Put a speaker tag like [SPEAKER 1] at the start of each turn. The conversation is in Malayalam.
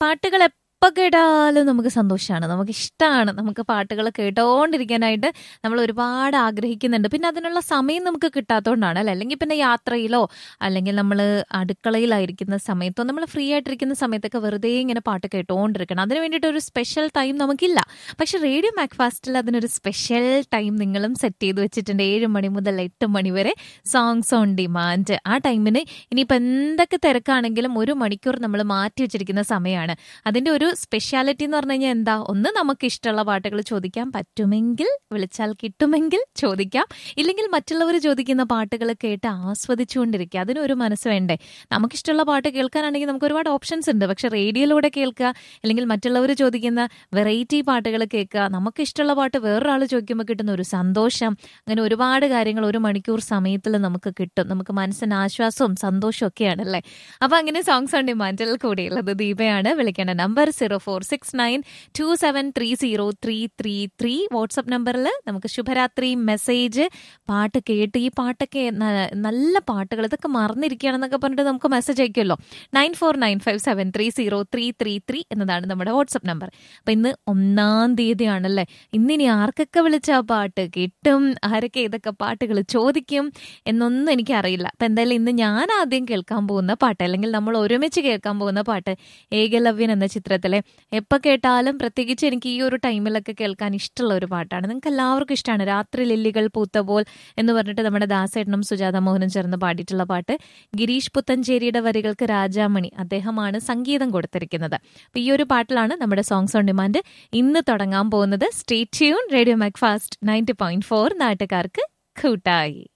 [SPEAKER 1] പാട്ടുകൾ എപ്പോൾ കേട്ടാലും നമുക്ക് സന്തോഷമാണ് നമുക്ക് ഇഷ്ടമാണ് നമുക്ക് പാട്ടുകൾ കേട്ടോണ്ടിരിക്കാനായിട്ട് നമ്മൾ ഒരുപാട് ആഗ്രഹിക്കുന്നുണ്ട് പിന്നെ അതിനുള്ള സമയം നമുക്ക് കിട്ടാത്തതുകൊണ്ടാണ് അല്ലെ അല്ലെങ്കിൽ പിന്നെ യാത്രയിലോ അല്ലെങ്കിൽ നമ്മൾ അടുക്കളയിലായിരിക്കുന്ന സമയത്തോ നമ്മൾ ഫ്രീ ആയിട്ടിരിക്കുന്ന സമയത്തൊക്കെ വെറുതെ ഇങ്ങനെ പാട്ട് കേട്ടോണ്ടിരിക്കണം അതിന് വേണ്ടിയിട്ട് ഒരു സ്പെഷ്യൽ ടൈം നമുക്കില്ല പക്ഷെ റേഡിയോ മാക്ഫാസ്റ്റിൽ അതിനൊരു സ്പെഷ്യൽ ടൈം നിങ്ങളും സെറ്റ് ചെയ്ത് വെച്ചിട്ടുണ്ട് ഏഴ് മണി മുതൽ എട്ട് മണി വരെ സോങ്സ് ഓൺ ഡിമാൻഡ് ആ ടൈമിന് ഇനിയിപ്പോൾ എന്തൊക്കെ തിരക്കാണെങ്കിലും ഒരു മണിക്കൂർ നമ്മൾ മാറ്റി വെച്ചിരിക്കുന്ന സമയമാണ് അതിൻ്റെ ഒരു സ്പെഷ്യാലിറ്റി എന്ന് പറഞ്ഞു കഴിഞ്ഞാൽ എന്താ ഒന്ന് നമുക്ക് ഇഷ്ടമുള്ള പാട്ടുകൾ ചോദിക്കാൻ പറ്റുമെങ്കിൽ വിളിച്ചാൽ കിട്ടുമെങ്കിൽ ചോദിക്കാം ഇല്ലെങ്കിൽ മറ്റുള്ളവർ ചോദിക്കുന്ന പാട്ടുകൾ കേട്ട് ആസ്വദിച്ചുകൊണ്ടിരിക്കുക അതിനൊരു മനസ്സ് വേണ്ടേ നമുക്കിഷ്ടമുള്ള പാട്ട് കേൾക്കാനാണെങ്കിൽ നമുക്ക് ഒരുപാട് ഓപ്ഷൻസ് ഉണ്ട് പക്ഷെ റേഡിയോയിലൂടെ കേൾക്കുക അല്ലെങ്കിൽ മറ്റുള്ളവർ ചോദിക്കുന്ന വെറൈറ്റി പാട്ടുകൾ കേൾക്കുക നമുക്ക് ഇഷ്ടമുള്ള പാട്ട് വേറൊരാൾ ചോദിക്കുമ്പോൾ കിട്ടുന്ന ഒരു സന്തോഷം അങ്ങനെ ഒരുപാട് കാര്യങ്ങൾ ഒരു മണിക്കൂർ സമയത്തിൽ നമുക്ക് കിട്ടും നമുക്ക് മനസ്സിന് ആശ്വാസവും സന്തോഷവും ഒക്കെയാണ് അല്ലേ അപ്പൊ അങ്ങനെ സോങ്സ് ഓൺ ഡിമാൻഡിൽ കൂടിയുള്ളത് ദീപയാണ് വിളിക്കേണ്ട number zero four six nine two seven three zero three three three WhatsApp നമ്പറിൽ നമുക്ക് ശുഭരാത്രി മെസ്സേജ് പാട്ട് കേട്ട് ഈ പാട്ടൊക്കെ ന- നല്ല പാട്ടുകൾ ഇതൊക്കെ മറന്നിരിക്കുകയാണെന്നൊക്കെ പറഞ്ഞിട്ട് നമുക്ക് മെസ്സേജ് അയക്കുമല്ലോ nine four nine five seven three zero three three three എന്നതാണ് നമ്മുടെ വാട്സപ്പ് നമ്പർ അപ്പൊ ഇന്ന് ഒന്നാം തീയതിയാണല്ലേ ഇന്നിനി ആർക്കൊക്കെ വിളിച്ച ആ പാട്ട് കിട്ടും ആരൊക്കെ ഇതൊക്കെ പാട്ടുകൾ ചോദിക്കും എന്നൊന്നും എനിക്കറിയില്ല അപ്പൊ എന്തായാലും ഇന്ന് ഞാൻ ആദ്യം കേൾക്കാൻ പോകുന്ന പാട്ട് അല്ലെങ്കിൽ നമ്മൾ ഒരുമിച്ച് കേൾക്കാൻ പോകുന്ന പാട്ട് ഏകലവ്യൻ എന്ന ചിത്രത്തിലെ എപ്പോൾ കേട്ടാലും പ്രത്യേകിച്ച് എനിക്ക് ഈ ഒരു ടൈമിലൊക്കെ കേൾക്കാൻ ഇഷ്ടമുള്ള ഒരു പാട്ടാണ് നിങ്ങൾക്ക് എല്ലാവർക്കും ഇഷ്ടമാണ് രാത്രി ലില്ലികൾ പൂത്തപോൽ എന്ന് പറഞ്ഞിട്ട് നമ്മുടെ ദാസേട്ടനും സുജാത മോഹനും ചേർന്ന് പാടിയിട്ടുള്ള പാട്ട് ഗിരീഷ് പുത്തഞ്ചേരിയുടെ വരികൾക്ക് രാജാമണി അദ്ദേഹമാണ് സംഗീതം കൊടുത്തിരിക്കുന്നത് അപ്പൊ ഈ ഒരു പാട്ടിലാണ് നമ്മുടെ സോങ്സ് ഓൺ ഡിമാൻഡ് ഇന്ന് തുടങ്ങാൻ പോകുന്നത് stay tune radio Mac fast ninety point four നാട്ടുകാർക്ക് കൂട്ടായി